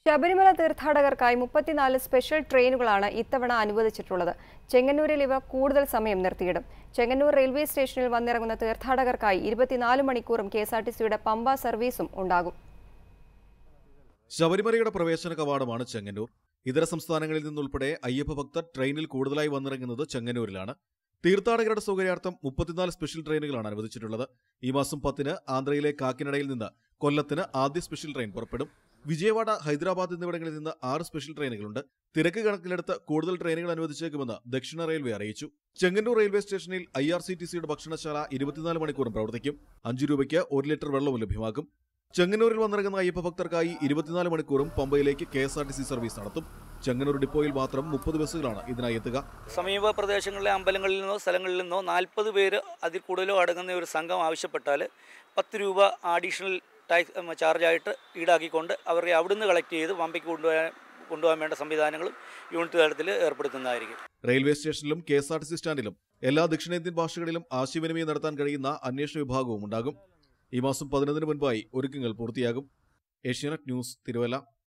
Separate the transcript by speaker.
Speaker 1: ശബരിമല തീർത്ഥാടകർക്കായി മുപ്പത്തിനാല് സ്പെഷ്യൽ ട്രെയിനുകളാണ് ഇത്തവണ അനുവദിച്ചിട്ടുള്ളത് ചെങ്ങന്നൂരിൽ ഇവ കൂടുതൽ സമയം നിർത്തിയിടും ചെങ്ങന്നൂർ റെയിൽവേ സ്റ്റേഷനിൽ വന്നിറങ്ങുന്ന തീർത്ഥാടകർക്കായി ഇരുപത്തിനാല് മണിക്കൂറും കെ എസ് ആർ ടി സിയുടെ പമ്പ സർവീസും ഉണ്ടാകും
Speaker 2: ശബരിമലയുടെ പ്രവേശന കവാടമാണ് ചെങ്ങന്നൂർ ഇതര സംസ്ഥാനങ്ങളിൽ നിന്നുൾപ്പെടെ അയ്യപ്പ ഭക്തർ ട്രെയിനിൽ കൂടുതലായി വന്നിറങ്ങുന്നത് ചെങ്ങന്നൂരിലാണ് തീർത്ഥാടകരുടെ സൗകര്യാർത്ഥം മുപ്പത്തിനാല് സ്പെഷ്യൽ ട്രെയിനുകളാണ് അനുവദിച്ചിട്ടുള്ളത് ഈ മാസം പത്തിന് ആന്ധ്രയിലെ കാക്കിനഡയിൽ നിന്ന് കൊല്ലത്തിന് ആദ്യ സ്പെഷ്യൽ ട്രെയിൻ പുറപ്പെടും വിജയവാഡ ഹൈദരാബാദ് എന്നിവിടങ്ങളിൽ നിന്ന് ആറ് സ്പെഷ്യൽ ട്രെയിനുകളുണ്ട് തിരക്ക് കണക്കിലെടുത്ത് കൂടുതൽ ട്രെയിനുകൾ അനുവദിച്ചേക്കുമെന്ന് ദക്ഷിണ റെയിൽവേ അറിയിച്ചു ചെങ്ങന്നൂർ റെയിൽവേ സ്റ്റേഷനിൽ ഐ ആർ സി ടി സിയുടെ ഭക്ഷണശാല ഇരുപത്തിനാല് മണിക്കൂറും പ്രവർത്തിക്കും അഞ്ചു രൂപയ്ക്ക് ഒരു ലിറ്റർ വെള്ളവും ലഭ്യമാക്കും ചെങ്ങന്നൂരിൽ വന്നിറങ്ങുന്ന അയ്യപ്പ ഭക്തർക്കായി ഇരുപത്തിനാല് മണിക്കൂറും പമ്പയിലേക്ക് K S R T C service നടത്തും ചെങ്ങന്നൂർ ഡിപ്പോയിൽ മാത്രം മുപ്പത് ബസ്സുകളാണ് ഇതിനായി എത്തുക
Speaker 3: സമീപ പ്രദേശങ്ങളിലെ അമ്പലങ്ങളിൽ നിന്നോ സ്ഥലങ്ങളിൽ നിന്നോ നാൽപ്പത് പേര് അതിൽ കൂടുതലോ അടങ്ങുന്ന ഒരു സംഘം ആവശ്യപ്പെട്ടാൽ പത്ത് രൂപ അഡീഷണൽ ടാക്സ് ചാർജായിട്ട് ഈടാക്കിക്കൊണ്ട് അവരെ അവിടുന്ന് കളക്ട് ചെയ്ത് പമ്പയ്ക്ക് കൊണ്ടുപോകാൻ കൊണ്ടുപോകാൻ വേണ്ട സംവിധാനങ്ങളും യൂണിറ്റ് തലത്തിൽ ഏർപ്പെടുത്തുന്നതായിരിക്കും
Speaker 2: റെയിൽവേ സ്റ്റേഷനിലും K S R T C സ്റ്റാൻഡിലും എല്ലാ ദക്ഷിണേന്ത്യൻ ഭാഷകളിലും ആശയവിനിമയം നടത്താൻ കഴിയുന്ന അന്വേഷണ വിഭാഗവും ഉണ്ടാകും ഈ മാസം പതിനൊന്നിന് മുൻപായി ഒരുക്കങ്ങൾ പൂർത്തിയാകും ഏഷ്യാനെറ്റ് ന്യൂസ് തിരുവല്ല